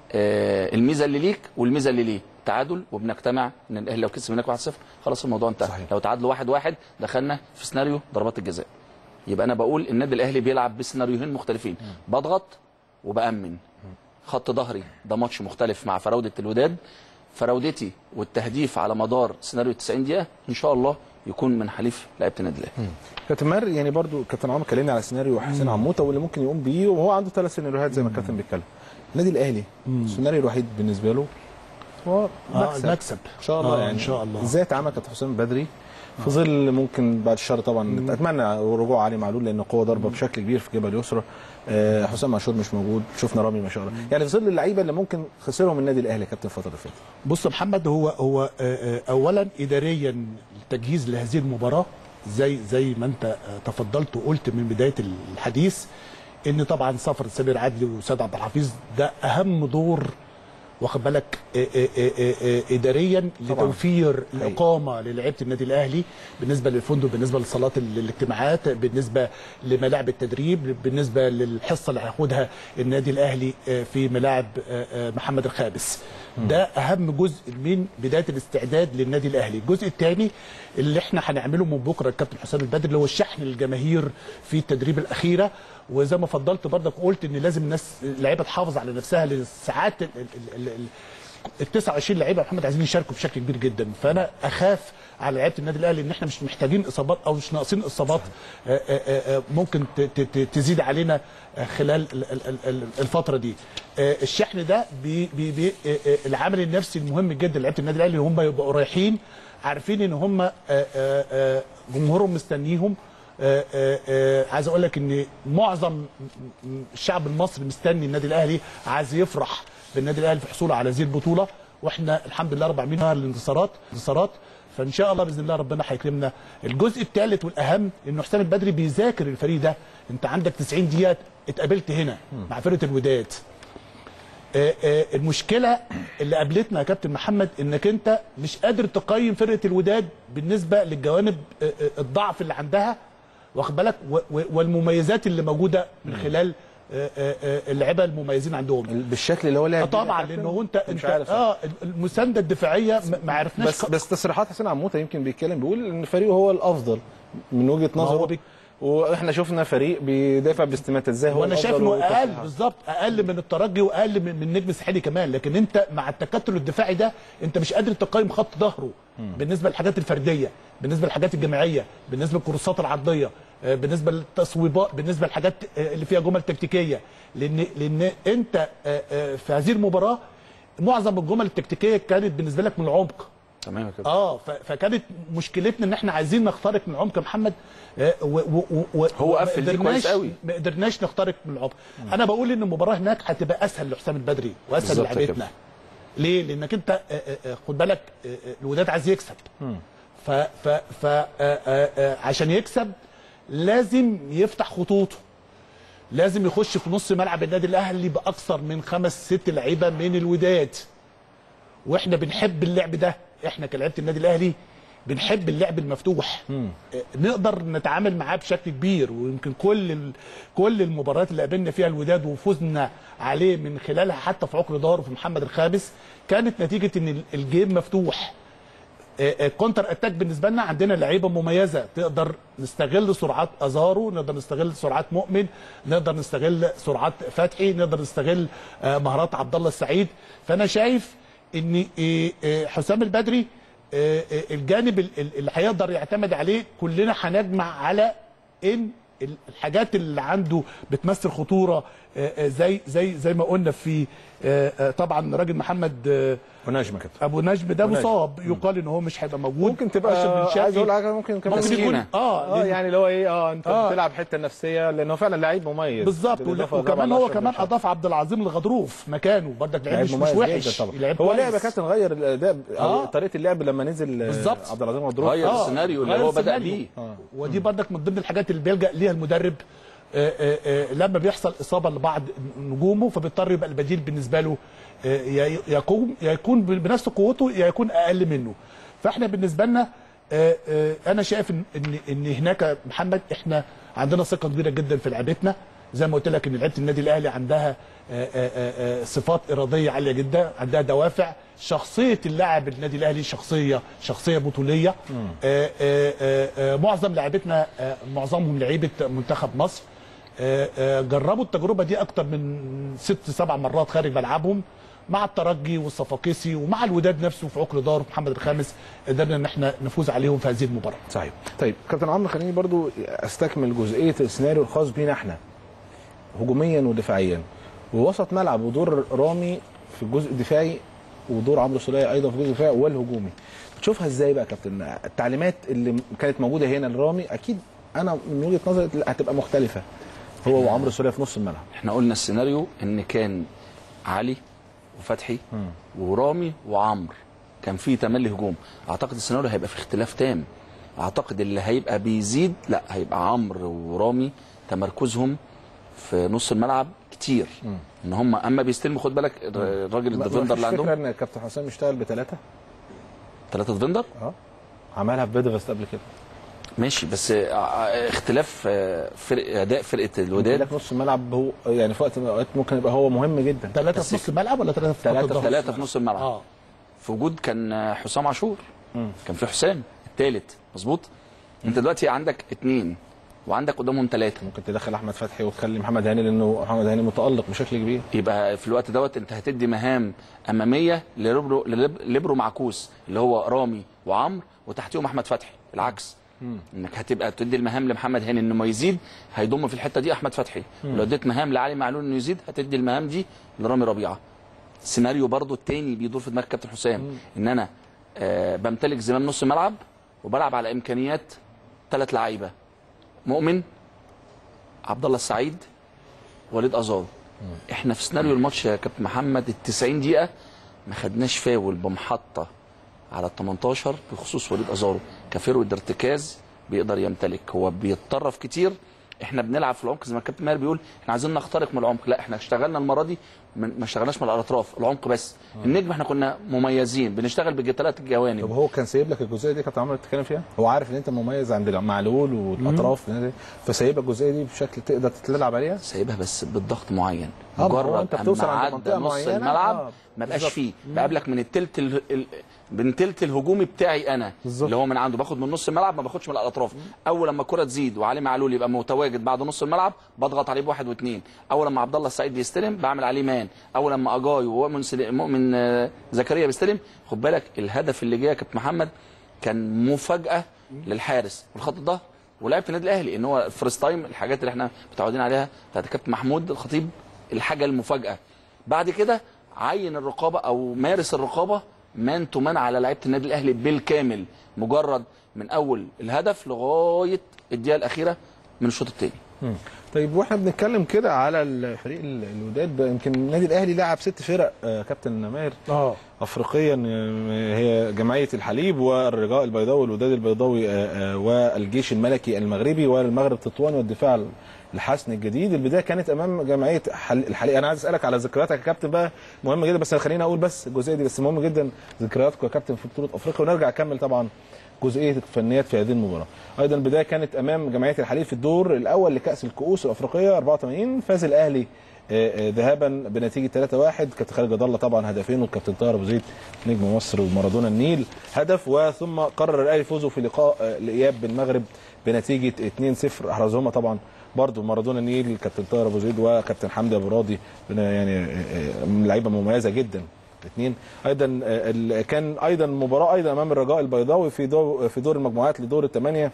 آه الميزه اللي ليك والميزه اللي ليه تعادل وبنجتمع ان الاهلي لو كسب هناك 1-0 خلاص الموضوع انتهى صحيح. لو تعادلوا 1-1 دخلنا في سيناريو ضربات الجزاء يبقى انا بقول النادي الاهلي بيلعب بسيناريوهين مختلفين بضغط وبامن خط ظهري ده ماتش مختلف مع فراوده الوداد فراودتي والتهديف على مدار سيناريو 90 دقيقه ان شاء الله يكون من حليف لعيبه النادي الاهلي كابتن ماهر يعني برضو كابتن عمر كلمني على سيناريو حسين عموته واللي ممكن يقوم بيه وهو عنده ثلاث سيناريوهات زي ما الكابتن بيتكلم النادي الاهلي السيناريو الوحيد بالنسبه له هو آه، مكسب المكسب. ان شاء الله آه، يعني إن شاء الله. ازاي اتعامل كابتن حسام بدري في ظل ممكن بعد الشهر طبعا اتمنى رجوع علي معلول لان قوه ضربه بشكل كبير في الجبهه اليسرى آه، حسام عاشور مش موجود شفنا رامي ما شاء الله يعني في ظل اللعيبه اللي ممكن خسرهم النادي الاهلي يا كابتن الفتره اللي فاتت بص يا محمد هو هو آه، آه، اولا اداريا التجهيز لهذه المباراه زي زي ما انت آه، تفضلت وقلت من بدايه الحديث ان طبعا سفر سمير عدلي وسيد عبد الحفيظ ده اهم دور واخد بالك آه، آه، آه، آه، آه، اداريا لتوفير الاقامه للاعيبه النادي الاهلي بالنسبه للفندق بالنسبه لصالات ال- الاجتماعات بالنسبه لملاعب التدريب بالنسبه للحصه اللي هياخدها النادي الاهلي آه، في ملاعب آه، آه، محمد الخامس ده اهم جزء من بدايه الاستعداد للنادي الاهلي الجزء الثاني اللي احنا هنعمله من بكره الكابتن حسام البدري اللي هو الشحن للجماهير في التدريب الاخيره وزي ما فضلت برضك قلت ان لازم الناس اللعيبه تحافظ على نفسها للساعات ال- ال- ال- ال- ال 29 لعيبه يا محمد عايزين يشاركوا بشكل كبير جدا فانا اخاف على لعيبه النادي الاهلي ان احنا مش محتاجين اصابات او مش ناقصين اصابات آه، آه، آه، ممكن ت- ت- ت- تزيد علينا آه، خلال ال- ال- ال- ال- الفتره دي آه، الشحن ده بي بي بي آه، آه، العامل النفسي المهم جدا لعيبه النادي الاهلي هم يبقوا رايحين عارفين ان هم آه، آه، آه، جمهورهم مستنيهم آه، آه، آه، عايز اقول لك ان معظم م- م- الشعب المصري مستني النادي الاهلي عايز يفرح بالنادي الاهلي في حصوله على هذه البطوله واحنا الحمد لله رب العالمين الانتصارات انتصارات فان شاء الله باذن الله ربنا هيكرمنا الجزء الثالث والاهم انه حسام البدري بيذاكر الفريق ده انت عندك 90 دقيقه اتقابلت هنا مع فرقه الوداد آه، آه، المشكله اللي قابلتنا يا كابتن محمد انك انت مش قادر تقيم فرقه الوداد بالنسبه للجوانب آه، آه، الضعف اللي عندها واخد بالك و- و- والمميزات اللي موجوده من خلال آه، آه، آه، اللعيبه المميزين عندهم بالشكل اللي هو آه، لعب بيه طبعا يا كابتن، لانه هو انت مش انت عارف اه المسانده الدفاعيه ما- ما عرفناش بس ك- بس تصريحات حسين عموته يمكن بيتكلم بيقول ان فريقه هو الافضل من وجهه ما هو نظره بي- واحنا شفنا فريق بيدافع باستماتة ازاي هو وانا شايف الأفضل انه اقل وتصريحات. بالظبط اقل من الترجي واقل من من النجم الساحلي كمان لكن انت مع التكتل الدفاعي ده انت مش قادر تقيم خط ظهره بالنسبه للحاجات الفرديه بالنسبه للحاجات الجماعيه بالنسبه للكورسات العرضيه آه، بالنسبه للتصويبات بالنسبه للحاجات آه، اللي فيها جمل تكتيكيه لان لان انت آه، آه، في هذه المباراه معظم الجمل التكتيكيه كانت بالنسبه لك من العمق تمام يا كابتن اه ف- فكانت مشكلتنا ان احنا عايزين نخترق من عمق محمد آه، و و و هو وما قفل دي قدرناش- كويس قوي. ما قدرناش نخترق من العمق انا بقول ان المباراه هناك هتبقى اسهل لحسام البدري واسهل بالظبط يا لعيبتنا كابتن. ليه لانك انت آه، آه، آه، خد بالك آه، آه، الوداد عايز يكسب ف ف ف آه، آه، آه، عشان يكسب لازم يفتح خطوطه لازم يخش في نص ملعب النادي الاهلي باكثر من خمس ست لعيبه من الوداد واحنا بنحب اللعب ده احنا كلاعيبه النادي الاهلي بنحب اللعب المفتوح آه، نقدر نتعامل معاه بشكل كبير ويمكن كل ال... كل المباريات اللي قابلنا فيها الوداد وفوزنا عليه من خلالها حتى في عقر دار وفي محمد الخامس كانت نتيجه ان ال- الجيم مفتوح الكونتر اتاك بالنسبه لنا عندنا لعيبه مميزه تقدر نستغل سرعات ازارو نقدر نستغل سرعات مؤمن نقدر نستغل سرعات فتحي نقدر نستغل آه، مهارات عبد الله السعيد فانا شايف ان آه، آه، حسام البدري آه، آه، الجانب ال- ال- اللي هيقدر يعتمد عليه كلنا هنجمع على ان ال- الحاجات اللي عنده بتمثل خطوره آه، آه، زي زي زي ما قلنا في آه، آه، طبعا راجل محمد آه، ونجم يا كابتن ابو نجم ده أبو نجم. مصاب يقال ان هو مش هيبقى موجود ممكن تبقى أشرف بن شرقي عايز اقول حاجه ممكن كمان ممكن يكون تسكينة. اه اه لأن- يعني اللي هو ايه اه انت آه. بتلعب حته النفسيه لانه فعلا لعيب مميز بالظبط بالإضافة وكمان طبعاً هو لأشرف كمان بن شرقي. اضاف عبد العظيم الغضروف مكانه برضك لعيب مش, مش مميز وحش جدا طبعا لعيب هو كويس. لعب يا كابتن غير الاداء آه. آه. طريقه اللعب لما نزل آه، بالظبط. عبد العظيم مضروب غير آه، السيناريو اللي غير هو بدا السيناريو. بيه ودي برضك من ضمن الحاجات اللي بيلجا ليها المدرب آه، آه، آه، لما بيحصل اصابه لبعض نجومه فبيضطر يبقى البديل بالنسبه له آه، يا يكون يا يكون بنفس قوته يا يكون اقل منه فاحنا بالنسبه لنا آه، آه، انا شايف ان ان ان هناك يا محمد احنا عندنا ثقه كبيره جدا في لعبتنا زي ما قلت لك ان لعيبه النادي الاهلي عندها آه، آه، آه، صفات اراديه عاليه جدا عندها دوافع شخصيه اللاعب النادي الاهلي شخصيه شخصيه بطوليه آه، آه، آه، آه، معظم لاعبتنا آه، معظمهم لعيبه منتخب مصر آه، آه، جربوا التجربه دي اكتر من ست سبع مرات خارج ملعبهم مع الترجي والصفاقسي ومع الوداد نفسه في عقر دار محمد الخامس قدرنا ان احنا نفوز عليهم في هذه المباراه صحيح طيب كابتن عمرو خليني برضو استكمل جزئيه السيناريو الخاص بينا احنا هجوميا ودفاعيا ووسط ملعب ودور رامي في الجزء الدفاعي ودور عمرو سوليه ايضا في الجزء الدفاعي والهجومي بتشوفها ازاي بقى يا كابتن التعليمات اللي كانت موجوده هنا لرامي اكيد انا من وجهه نظري هتبقى مختلفه هو وعمرو سوليه في نص الملعب احنا قلنا السيناريو ان كان علي وفتحي ورامي وعمرو كان في تملي هجوم اعتقد السيناريو هيبقى في اختلاف تام اعتقد اللي هيبقى بيزيد لا هيبقى عمرو ورامي تمركزهم في نص الملعب كتير ان هم اما بيستلموا خد بالك الراجل الديفندر اللي فكره عندهم ان كابتن حسام يشتغل بثلاثه ثلاثه ديفندر اه عملها في بيدفست قبل كده ماشي بس آه، آه، اختلاف آه، فرق اداء فرقه الوداد لك نص الملعب هو يعني في وقت من الاوقات ممكن يبقى هو مهم جدا ثلاثه في نص الملعب ولا ثلاثه في ثلاثة خط الظهر؟ ثلاثه في نص الملعب اه في وجود كان آه، حسام عاشور كان في حسام الثالث مظبوط انت دلوقتي عندك اثنين وعندك قدامهم ثلاثه ممكن تدخل احمد فتحي وتخلي محمد هاني لانه محمد هاني متالق بشكل كبير يبقى في الوقت دوت انت هتدي مهام اماميه لليبرو لليب- ليبرو معكوس اللي هو رامي وعمرو وتحتيهم احمد فتحي العكس انك هتبقى تدي المهام لمحمد هاني انه ما يزيد هيضم في الحته دي احمد فتحي لو اديت مهام لعلي معلول انه يزيد هتدي المهام دي لرامي ربيعه سيناريو برضو التاني بيدور في دماغ كابتن حسام ان انا آه بمتلك زمام نص ملعب وبلعب على امكانيات ثلاث لعيبه مؤمن عبد الله السعيد وليد ازار احنا في سيناريو الماتش يا كابتن محمد ال 90 دقيقه ما خدناش فاول بمحطه على ال 18 بخصوص وليد ازارو كفرود ارتكاز بيقدر يمتلك هو بيتطرف كتير احنا بنلعب في العمق زي ما الكابتن ماهر بيقول احنا عايزين نخترق من العمق لا احنا اشتغلنا المره دي من ما اشتغلناش من الاطراف العمق بس النجم احنا كنا مميزين بنشتغل بثلاث طب الجوانب هو كان سايب لك الجزئيه دي كابتن عمرو تتكلم فيها هو عارف ان انت مميز عند معلول والاطراف فسايب الجزئيه دي بشكل تقدر تلعب عليها سايبها بس بالضغط معين آه، ما هو مجرد أنت بتوصل اما عند عدى منطقة نص معينة، الملعب آه، ما بقاش بالظبط. فيه بقابلك من التلت ال... ال... من تلت الهجومي بتاعي انا بالظبط. اللي هو من عنده باخد من نص الملعب ما باخدش من الاطراف اول لما الكره تزيد وعلي معلول يبقى متواجد بعد نص الملعب بضغط عليه بواحد واثنين اول لما عبد الله السعيد بيستلم بعمل عليه مان اول لما اجاي ومؤمن سل... مؤمن آه، زكريا بيستلم خد بالك الهدف اللي جه يا كابتن محمد كان مفاجاه للحارس والخط الظهر ولعبه النادي الاهلي ان هو الفريست تايم الحاجات اللي احنا متعودين عليها بتاعت كابتن محمود الخطيب الحاجه المفاجاه بعد كده عين الرقابه او مارس الرقابه مان تو مان على لعيبه النادي الاهلي بالكامل مجرد من اول الهدف لغايه الدقيقه الاخيره من الشوط الثاني طيب واحنا بنتكلم كده على الفريق ال- الوداد بقى يمكن النادي الاهلي لعب ست فرق آه، كابتن ماهر اه افريقيا آه، هي جمعيه الحليب والرجاء البيضاوي والوداد البيضاوي آه، آه، والجيش الملكي المغربي والمغرب تطوان والدفاع الحسن الجديد البدايه كانت امام جمعيه حل- الحليب انا عايز اسالك على ذكرياتك يا كابتن بقى مهم جدا بس خليني اقول بس الجزئيه دي بس مهم جدا ذكرياتكم يا كابتن في بطوله افريقيا ونرجع اكمل طبعا جزئيه الفنيات في هذه المباراه ايضا البدايه كانت امام جمعيه الحليب في الدور الاول لكاس الكؤوس الافريقيه 84 فاز الاهلي آه، آه، ذهابا بنتيجه 3-1 كابتن خالد جد الله طبعا هدفين والكابتن طاهر ابو زيد نجم مصر ومارادونا النيل هدف وثم قرر الاهلي فوزه في لقاء آه، الاياب بالمغرب بنتيجه 2-0 احرزهما طبعا برضه مارادونا النيل كابتن طاهر ابو زيد وكابتن حمدي ابو راضي يعني آه، آه، من لعيبه مميزه جدا الاثنين ايضا آه، ال- كان ايضا مباراه ايضا امام الرجاء البيضاوي في دور في دور المجموعات لدور الثمانيه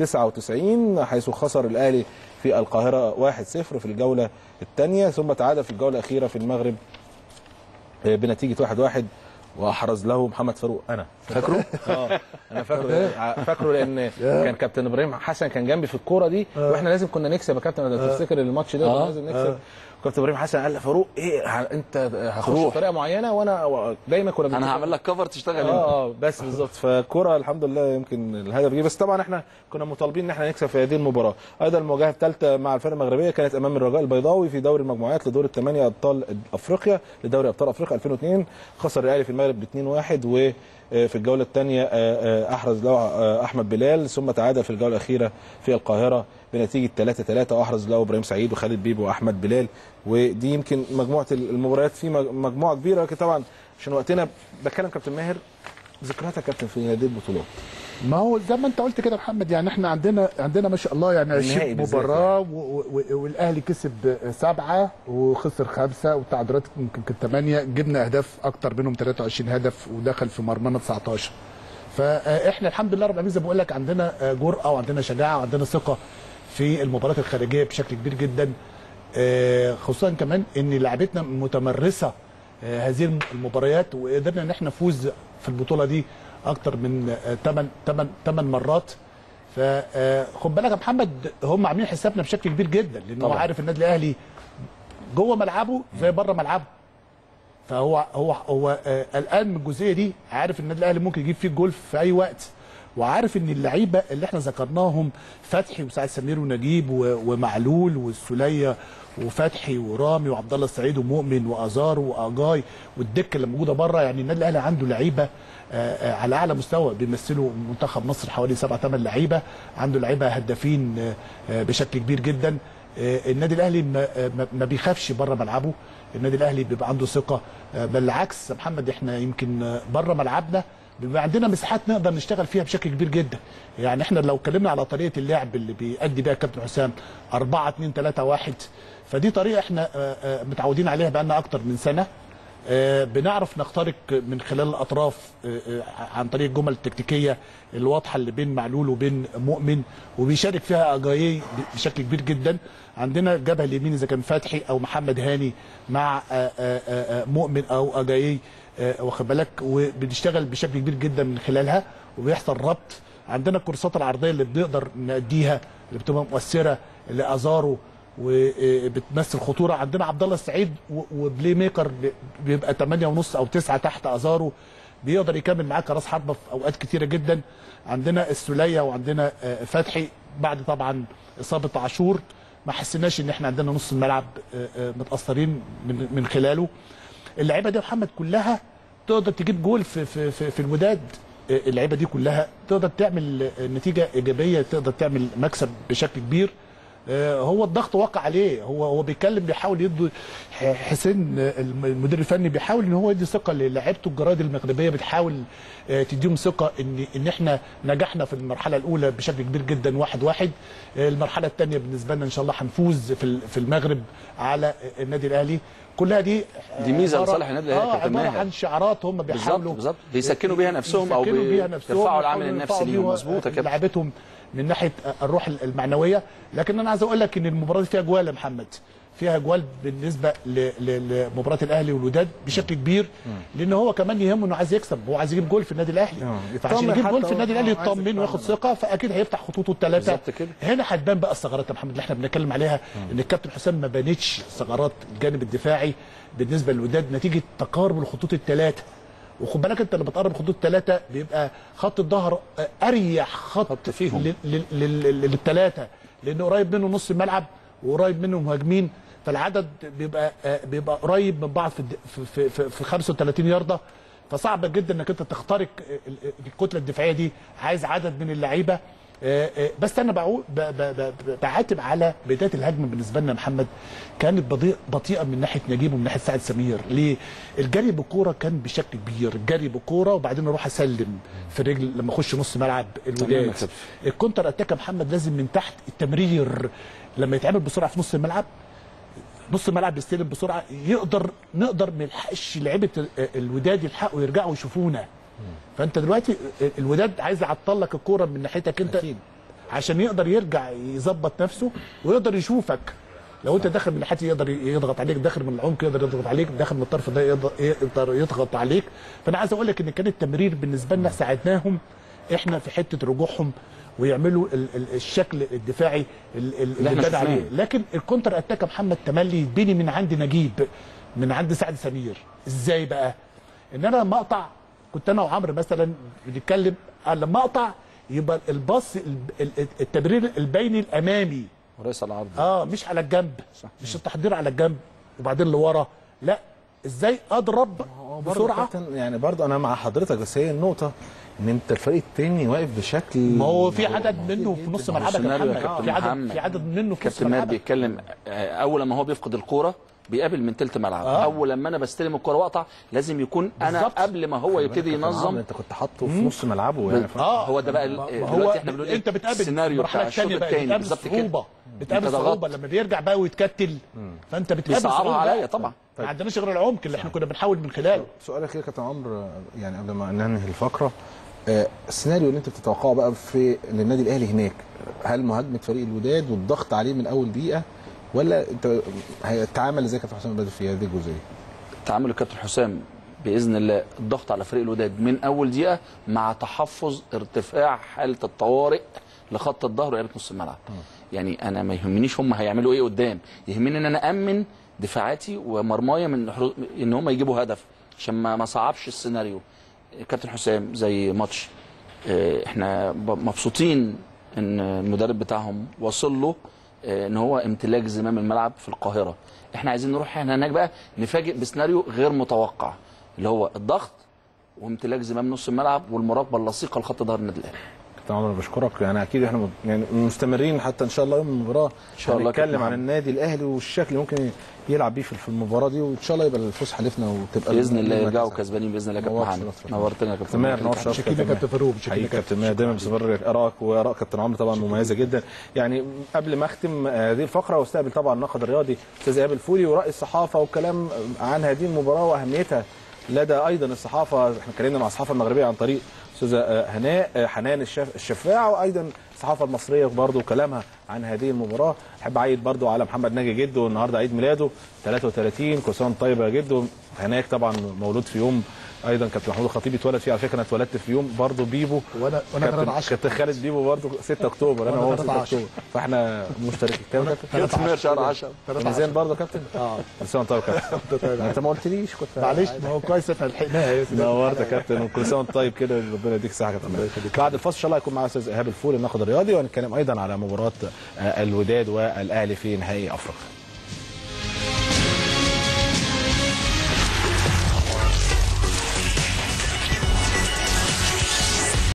99 حيث خسر الاهلي في القاهره 1-0 في الجوله الثانيه ثم تعادل في الجوله الاخيره في المغرب آه، بنتيجه 1-1 واحرز له محمد فاروق انا فاكره؟ اه انا فاكره فاكره لان كان كابتن ابراهيم حسن كان جنبي في الكوره دي واحنا لازم كنا نكسب يا كابتن لو تفتكر الماتش ده كنا آه. لازم نكسب كابتن ابراهيم حسن قال لفاروق ايه ه- انت هخش روح. بطريقه معينه وانا دايما كنا انا بنتفق- هعمل لك كفر تشتغل انت اه اه بس بالظبط فالكوره الحمد لله يمكن الهدف جه بس طبعا احنا كنا مطالبين ان احنا نكسب في هذه المباراه ايضا المواجهه الثالثه مع الفرقه المغربيه كانت امام الرجاء البيضاوي في دوري المجموعات لدور الثمانيه ابطال افريقيا لدوري ابطال افريقيا 2002 خسر الاهلي في المغرب ب 2-1 وفي الجوله الثانيه احرز له آه، احمد بلال ثم تعادل في الجوله الاخيره في القاهره بنتيجه 3-3 واحرز له ابراهيم سعيد وخالد بيبو واحمد بلال ودي يمكن مجموعه المباريات في مج- مجموعه كبيره لكن طبعا عشان وقتنا بتكلم كابتن ماهر ذكرياتك يا كابتن في هذه البطولات ما هو زي ما انت قلت كده يا محمد يعني احنا عندنا عندنا ما شاء الله يعني النهائي 20 بالذات مباراه و- و- والاهلي كسب سبعه وخسر خمسه والتعادلات يمكن كانت ثمانيه جبنا اهداف اكتر منهم 23 هدف ودخل في مرمانا 19 فاحنا الحمد لله رب العالمين زي ما بقول لك عندنا جرأه وعندنا شجاعه وعندنا ثقه في المباريات الخارجيه بشكل كبير جدا آه، خصوصا كمان ان لعبتنا متمرسه آه، هذه المباريات وقدرنا ان احنا نفوز في البطوله دي اكتر من 8 8 8 مرات فخد بالك يا محمد هم عاملين حسابنا بشكل كبير جدا لان هو طبعا. عارف النادي الاهلي جوه ملعبه زي بره ملعبه فهو هو هو آه، قلقان من الجزئيه دي عارف النادي الاهلي ممكن يجيب فيه الجول في اي وقت وعارف ان اللعيبه اللي احنا ذكرناهم فتحي وسعد سمير ونجيب و- ومعلول والسوليه وفتحي ورامي وعبد الله السعيد ومؤمن وازار واجاي والدكه اللي موجوده بره يعني النادي الاهلي عنده لعيبه آه، آه، على اعلى مستوى بيمثلوا منتخب مصر حوالي سبع ثمان لعيبه عنده لعيبه هدافين آه، آه، بشكل كبير جدا آه، النادي الاهلي ما, آه، ما- ما بيخافش بره ملعبه النادي الاهلي بيبقى عنده ثقه آه، بالعكس يا محمد احنا يمكن آه، بره ملعبنا بيبقى عندنا مساحات نقدر نشتغل فيها بشكل كبير جدا يعني احنا لو اتكلمنا على طريقه اللعب اللي بيأدي بيها الكابتن حسام 4 2 3 1 فدي طريقه احنا آه، آه، متعودين عليها بقالنا اكتر من سنه آه، بنعرف نخترق من خلال الاطراف آه، آه، عن طريق الجمل التكتيكيه الواضحه اللي بين معلول وبين مؤمن وبيشارك فيها اجايي بشكل كبير جدا عندنا الجبهه اليمين اذا كان فتحي او محمد هاني مع آه، آه، آه، مؤمن او اجايي آه، واخد بالك وبنشتغل بشكل كبير جدا من خلالها وبيحصل ربط عندنا الكورسات العرضيه اللي بنقدر نأديها اللي بتبقى مؤثره اللي ازارو وبتمثل خطوره عندنا عبد الله السعيد و- وبلاي ميكر ب- بيبقى 8 ونص او 9 تحت ازارو بيقدر يكمل معاك راس حربه في اوقات كتيره جدا عندنا السوليه وعندنا آه، فتحي بعد طبعا اصابه عاشور ما حسيناش ان احنا عندنا نص الملعب آه، آه، متاثرين من من خلاله اللعيبه دي يا محمد كلها تقدر تجيب جول في في في, في الوداد آه، اللعيبه دي كلها تقدر تعمل آه، نتيجه ايجابيه تقدر تعمل مكسب بشكل كبير آه، هو الضغط واقع عليه هو هو بيتكلم بيحاول يدي ح- حسين آه، الم- المدير الفني بيحاول ان هو يدي ثقه للاعيبته الجرايد المغربيه بتحاول آه، تديهم ثقه ان ان احنا نجحنا في المرحله الاولى بشكل كبير جدا واحد واحد آه، المرحله الثانيه بالنسبه لنا ان شاء الله هنفوز في ال- في المغرب على آه، النادي الاهلي كلها دي دي ميزة عبارة- لصالح النادي الأهلي يا اه كابتن عباره ماهر. عن شعارات هم بالظبط بيحاولوا بالظبط بيسكنوا بيها نفسهم او يسكنوا بيها بي- نفسهم يرفعوا العامل ويحاولوا النفسي يرفعوا ليهم بيها مظبوط يا كابتن لعبتهم من ناحيه الروح المعنويه لكن انا عايز اقول لك ان المباراه دي فيها جوال يا محمد فيها جوال بالنسبه ل- ل- لمباراه الاهلي والوداد بشكل كبير لان هو كمان يهمه انه عايز يكسب هو عايز يجيب جول في النادي الاهلي آه، فعشان يطمن يجيب حتى جول في هو- النادي الاهلي آه، عايز يطمن وياخد يطمن. ثقه فاكيد هيفتح خطوطه الثلاثه بالظبط كده. هنا هتبان بقى الثغرات يا محمد اللي احنا بنتكلم عليها ان الكابتن حسام ما بانتش ثغرات الجانب الدفاعي بالنسبه للوداد نتيجه تقارب الخطوط الثلاثه وخد بالك انت لما بتقرب خطوط الثلاثه بيبقى خط الظهر آه، اريح خط, خط فيهم. لل- لل- لل- للثلاثه لانه قريب منه نص الملعب وقريب منه مهاجمين فالعدد بيبقى آه، بيبقى قريب من بعض في الد- في في, في, في 35 يارده فصعب جدا انك انت تخترق ال- ال- الكتله الدفاعيه دي عايز عدد من اللعيبه آه، آه، بس انا بقول ب- ب- ب- بعاتب على بدايه الهجمه بالنسبه لنا يا محمد كانت بطيء بطيئه من ناحيه نجيب ومن ناحيه سعد سمير ليه؟ الجري بالكوره كان بشكل كبير الجري بالكوره وبعدين اروح اسلم في الرجل لما اخش نص ملعب تمام الوداد يا كابتن. الكونتر اتاك يا محمد لازم من تحت التمرير لما يتعمل بسرعه في نص الملعب نص الملعب يستلم بسرعه يقدر نقدر ما يلحقش لعيبه ال- الوداد يلحقوا يرجعوا يشوفونا فانت دلوقتي الوداد عايز يعطل لك الكوره من ناحيتك انت أكيد. عشان يقدر يرجع يظبط نفسه ويقدر يشوفك لو انت داخل من ناحيه يقدر يضغط عليك داخل من العمق يقدر يضغط عليك داخل من الطرف ده يقدر يقدر يضغط عليك فانا عايز اقول لك ان كان التمرير بالنسبه لنا ساعدناهم احنا في حته رجوعهم ويعملوا ال- ال- الشكل الدفاعي ال- ال- اللي احنا اتبنى شفناه. عليه لكن الكونتر اتاك يا محمد تملي يتبني من عند نجيب من عند سعد سمير ازاي بقى ان انا لما اقطع كنت انا وعمرو مثلا بنتكلم أنا لما اقطع يبقى الباص ال- ال- التمرير البيني الامامي ورئيس العرض اه مش على الجنب مش التحضير على الجنب وبعدين لورا لا ازاي اضرب برضه بسرعه كابتن يعني برضه انا مع حضرتك بس هي النقطه ان انت الفريق التاني واقف بشكل ما هو في عدد منه في نص ملعبك يا السيناريو يا محمد كابتن في عدد محمد. في عدد منه في نص كابتن ماهر ملعبك بيتكلم آه، اول لما هو بيفقد الكوره بيقابل من تلت ملعب آه. اول لما انا بستلم الكوره واقطع لازم يكون انا بالظبط. قبل ما هو يبتدي كابتن عمرو، ينظم انت كنت حاطه في نص ملعبه يعني ف- اه هو ده بقى ال- ما دلوقتي هو احنا بنقول ايه انت بتقابل السيناريو بتاع مرحله الشوط ثانيه بقى الثاني بتقابل بالظبط كده صعوبه بتقابل انت صعوبه ضغطت. لما بيرجع بقى ويتكتل فانت بتقابل بيصعبها صعوبه عليا طبعا ما عندناش غير العمق اللي احنا كنا بنحاول من خلاله سؤال اخير يا كابتن عمرو يعني قبل ما ننهي الفقره آه، السيناريو اللي انت بتتوقعه بقى في للنادي الاهلي هناك هل مهاجمه فريق الوداد والضغط عليه من اول دقيقه ولا انت هيتعامل ازاي كابتن حسام بدر في هذه الجزئيه؟ تعامل الكابتن حسام باذن الله الضغط على فريق الوداد من اول دقيقه مع تحفظ ارتفاع حاله الطوارئ لخط الظهر وقلب نص الملعب يعني انا ما يهمنيش هم هيعملوا ايه قدام يهمني ان انا امن دفاعاتي ومرمايه من حرو- ان هم يجيبوا هدف عشان ما ما صعبش السيناريو كابتن حسام زي ماتش آه، احنا ب- مبسوطين ان المدرب بتاعهم وصل له آه، ان هو امتلاك زمام الملعب في القاهره احنا عايزين نروح احنا هناك بقى نفاجئ بسيناريو غير متوقع اللي هو الضغط وامتلاك زمام نص الملعب والمراقبه اللصيقه لخط ظهر النادي الاهلي كابتن عمرو بشكرك يعني اكيد احنا م- يعني مستمرين حتى ان شاء الله يوم المباراه ان شاء الله نتكلم كابتن عن محمد. النادي الاهلي والشكل اللي ممكن يلعب بيه في في المباراه دي وان شاء الله يبقى الفوز حلفنا وتبقى باذن الله المركز يرجعوا الأول. كسبانين باذن الله يا كابتن نورت محمد شرفتنا. نورتنا يا كابتن تمام محمد. نور شرف شكرا يا كابتن فاروق شكرا حقيقي يا كابتن ماهر دايما بتبرر ارائك واراء كابتن عمرو طبعا مميزه جدا يعني قبل ما اختم هذه الفقره واستقبل طبعا الناقد الرياضي استاذ ايهاب الفولي وراي الصحافه والكلام عن هذه المباراه واهميتها لدى ايضا الصحافه احنا اتكلمنا مع الصحافه المغربيه عن طريق استاذه هناء آه، حنان الشف- الشفاع وايضا الصحافه المصريه برضو كلامها عن هذه المباراه احب اعيد برضو على محمد ناجي جده النهارده عيد ميلاده 33 كل سنه وأنت طيب يا جدو هناك طبعا مولود في يوم ايضا كابتن محمود الخطيب اتولد فيه على فكره انا اتولدت في يوم برضو بيبو وانا وانا كابتن 13 كابتن خالد بيبو برضه 6 اكتوبر انا وأنا هو 6 13. اكتوبر فاحنا مشتركين تمام كابتن كابتن ماهر شهر 10 ميزان برضه يا كابتن اه كل سنه وانت طيب يا كابتن انت ما قلتليش كنت معلش ما هو كويس احنا لحقناها يا سيدي. نورت يا كابتن وكل سنه وانت طيب كده ربنا يديك الصحه يا كابتن بعد الفاصل ان شاء الله هيكون معانا استاذ ايهاب الفول الناقد الرياضي وهنتكلم ايضا على مباراه آه، الوداد والاهلي في نهائي افريقيا